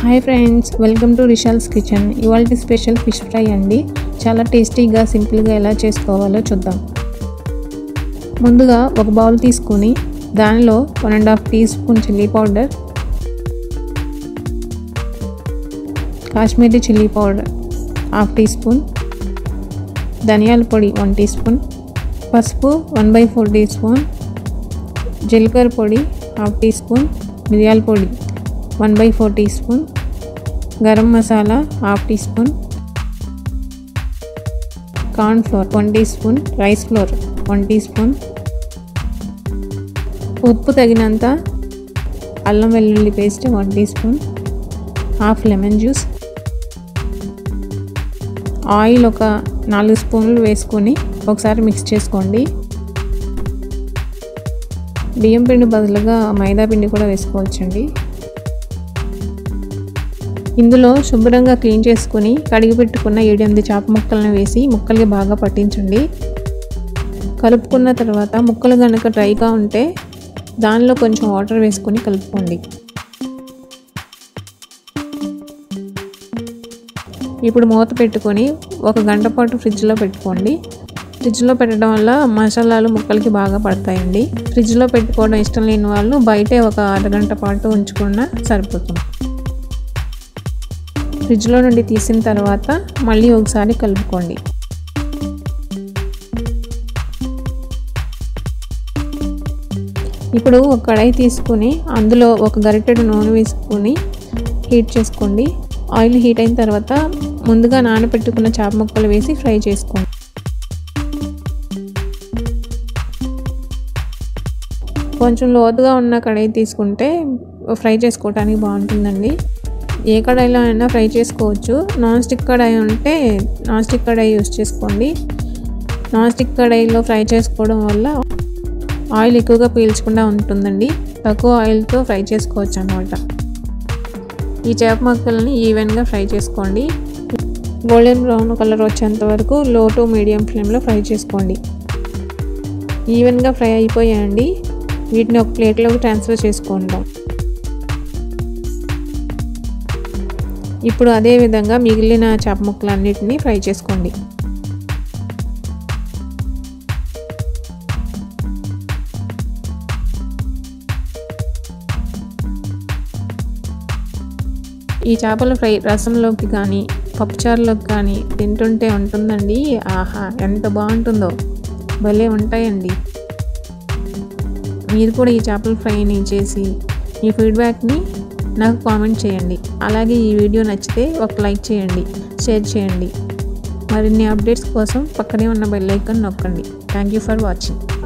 hi friends welcome to Rishal's kitchen ఇవాళ special fish fry అండి చాలా టేస్టీగా సింపుల్గా ఎలా చేసుకోవాలో చూద్దాం ముందుగా ఒక బౌల్ తీసుకుని దానిలో one and half teaspoon chilli powder Kashmiri chilli powder half teaspoon ధనియాల పొడి వన్ టీ స్పూన్ పసుపు one by four teaspoon జీలకర్ర పొడి హాఫ్ టీ స్పూన్ మిరియాల పొడి one by four teaspoon garam masala half teaspoon corn flour one teaspoon rice flour one teaspoon ఉప్పు తగినంత అల్లం వెల్లుల్లి paste one teaspoon half lemon juice oil ఒక నాలుగు స్పూన్లు వేసుకొని ఒకసారి మిక్స్ చేసుకోండి బియ్యం పిండి బదులుగా మైదా పిండి కూడా వేసుకోవచ్చండి ఇందులో శుభ్రంగా క్లీన్ చేసుకుని కడిగి పెట్టుకున్న ఏడెనిమిది చేప ముక్కలను వేసి ముక్కలకి బాగా పట్టించండి కలుపుకున్న తర్వాత ముక్కలు కనుక డ్రైగా ఉంటే దానిలో కొంచెం వాటర్ వేసుకొని కలుపుకోండి ఇప్పుడు మూత పెట్టుకొని ఒక గంట పాటు ఫ్రిడ్జ్లో పెట్టుకోండి ఫ్రిడ్జ్లో పెట్టడం వల్ల మసాలాలు ముక్కలకి బాగా పడతాయండి ఫ్రిడ్జ్లో పెట్టుకోవడం ఇష్టం లేని వాళ్ళు బయటే ఒక అరగంట పాటు ఉంచుకున్నా సరిపోతుంది ఫ్రిడ్జ్లో నుండి తీసిన తర్వాత మళ్ళీ ఒకసారి కలుపుకోండి ఇప్పుడు ఒక కడాయి తీసుకుని అందులో ఒక గరిటెడు నూనె వేసుకొని హీట్ చేసుకోండి ఆయిల్ హీట్ అయిన తర్వాత ముందుగా నానబెట్టుకున్న చేప ముక్కలు వేసి ఫ్రై చేసుకోండి కొంచెం లోతుగా ఉన్న కడాయి తీసుకుంటే ఫ్రై చేసుకోవడానికి బాగుంటుందండి ఏ కడాయిలో అయినా ఫ్రై చేసుకోవచ్చు నాన్ స్టిక్ కడాయి ఉంటే నాన్ స్టిక్ కడాయి యూస్ చేసుకోండి నాన్ స్టిక్ కడాయిలో ఫ్రై చేసుకోవడం వల్ల ఆయిల్ ఎక్కువగా పీల్చకుండా ఉంటుందండి తక్కువ ఆయిల్తో ఫ్రై చేసుకోవచ్చు అనమాట ఈ చేప ముక్కల్ని ఈవెన్గా ఫ్రై చేసుకోండి గోల్డెన్ బ్రౌన్ కలర్ వచ్చేంత వరకు లో టు మీడియం ఫ్లేమ్లో ఫ్రై చేసుకోండి ఈవెన్గా ఫ్రై అయిపోయాయండి వీటిని ఒక ప్లేట్లోకి ట్రాన్స్ఫర్ చేసుకుందాం ఇప్పుడు అదే విధంగా మిగిలిన చేప ముక్కలన్నిటిని ఫ్రై చేసుకోండి ఈ చేపల ఫ్రై రసంలోకి కానీ పప్పుచారులోకి కానీ తింటుంటే ఉంటుందండి ఆహా ఎంత బాగుంటుందో భలే ఉంటాయండి మీరు కూడా ఈ చేపల ఫ్రైని చేసి మీ ఫీడ్బ్యాక్ని నాకు కామెంట్ చేయండి అలాగే ఈ వీడియో నచ్చితే ఒక లైక్ చేయండి షేర్ చేయండి మరిన్ని అప్డేట్స్ కోసం పక్కనే ఉన్న బెల్ ఐకాన్ నొక్కండి థ్యాంక్ యూ ఫర్ వాచింగ్